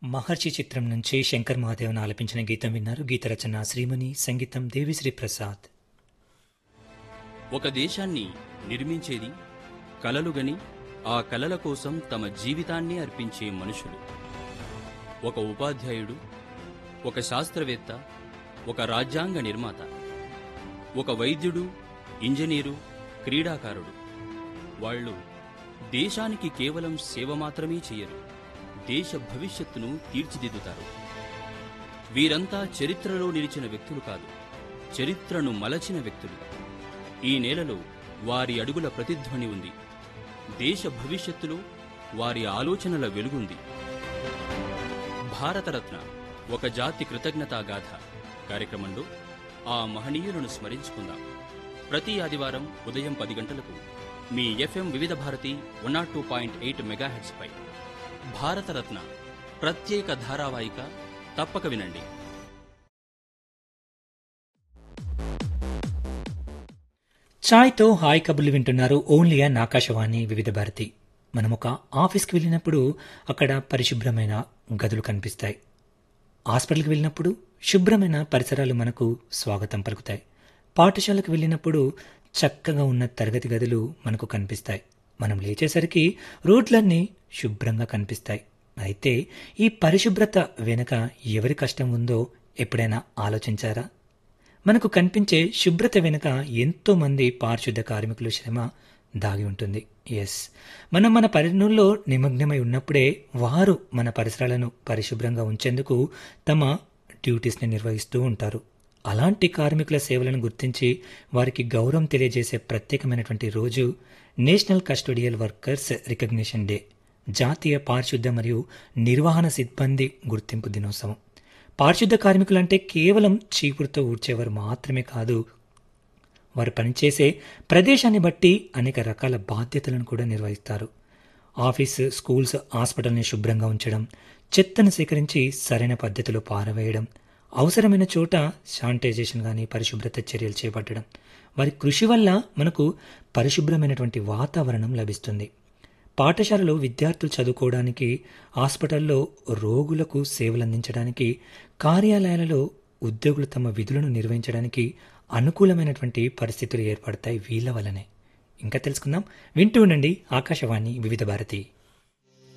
మహర్షి చిత్రం నుంచి శంకర్ మహాదేవన్ ఆలపించిన గీతం విన్నారు గీత రచన శ్రీమణి సంగీతం దేవిశ్రీ ప్రసాద్ ఒక దేశాన్ని నిర్మించేది కలలుగని ఆ కలల కోసం తమ జీవితాన్ని అర్పించే మనుషులు ఒక ఉపాధ్యాయుడు ఒక శాస్త్రవేత్త ఒక రాజ్యాంగ నిర్మాత ఒక వైద్యుడు ఇంజనీరు క్రీడాకారుడు వాళ్ళు దేశానికి కేవలం సేవ మాత్రమే చేయరు దేశ భవిష్యత్తును తీర్చిదిద్దుతారు వీరంతా చరిత్రలో నిలిచిన వ్యక్తులు కాదు చరిత్రను మలచిన వ్యక్తులు ఈ నేలలో వారి అడుగుల ప్రతిధ్వని ఉంది దేశ భవిష్యత్తులో వారి ఆలోచనల వెలుగుంది భారతరత్న ఒక జాతి కృతజ్ఞతా గాథ కార్యక్రమంలో ఆ మహనీయులను స్మరించుకుందాం ప్రతి ఆదివారం ఉదయం పది గంటలకు మీ FM Vividh Bharati one naught two point eight మెగాహెట్స్పై భారతరత్న ప్రత్యేక ధారావాహిక తప్పక వినండి ఛాయ్తో హాయ్ కబుర్లు వింటున్నారు ఓన్లీ అన్ ఆకాశవాణి వివిధ భారతి మనం ఒక ఆఫీస్కి వెళ్ళినప్పుడు అక్కడ పరిశుభ్రమైన గదులు కనిపిస్తాయి హాస్పిటల్కి వెళ్ళినప్పుడు శుభ్రమైన పరిసరాలు మనకు స్వాగతం పలుకుతాయి పాఠశాలకు వెళ్ళినప్పుడు చక్కగా ఉన్న తరగతి గదులు మనకు కనిపిస్తాయి మనం లేచేసరికి రోడ్లన్నీ శుభ్రంగా కనిపిస్తాయి అయితే ఈ పరిశుభ్రత వెనుక ఎవరి కష్టం ఉందో ఎప్పుడైనా ఆలోచించారా మనకు కనిపించే శుభ్రత వెనుక ఎంతో మంది పారిశుద్ధ కార్మికుల శ్రమ దాగి ఉంటుంది ఎస్ మనం మన పనుల్లో నిమగ్నమై ఉన్నప్పుడే వారు మన పరిసరాలను పరిశుభ్రంగా ఉంచేందుకు తమ డ్యూటీస్ని నిర్వహిస్తూ ఉంటారు అలాంటి కార్మికుల సేవలను గుర్తించి వారికి గౌరవం తెలియజేసే ప్రత్యేకమైనటువంటి రోజు national custodial workers recognition day జాతీయ పారిశుద్ధ మరియు నిర్వహణ సిబ్బంది గుర్తింపు దినోత్సవం పారిశుద్ధ కార్మికులంటే కేవలం చీపురుతో ఊడ్చేవారు మాత్రమే కాదు వారు పనిచేసే ప్రదేశాన్ని బట్టి అనేక రకాల బాధ్యతలను కూడా నిర్వహిస్తారు ఆఫీస్ స్కూల్స్ హాస్పిటల్ని శుభ్రంగా ఉంచడం చెత్తను సేకరించి సరైన పద్ధతిలో పారవేయడం అవసరమైన చోట శానిటైజేషన్ కానీ పరిశుభ్రత చర్యలు చేపట్టడం వారి కృషి వల్ల మనకు పరిశుభ్రమైనటువంటి వాతావరణం లభిస్తుంది పాఠశాలలో విద్యార్థులు చదువుకోవడానికి హాస్పిటల్లో రోగులకు సేవలు అందించడానికి కార్యాలయాలలో ఉద్యోగులు తమ విధులను నిర్వహించడానికి అనుకూలమైనటువంటి పరిస్థితులు ఏర్పడతాయి వీళ్ళ వల్లనే ఇంకా తెలుసుకుందాం వింటూ ఉండండి ఆకాశవాణి వివిధ భారతి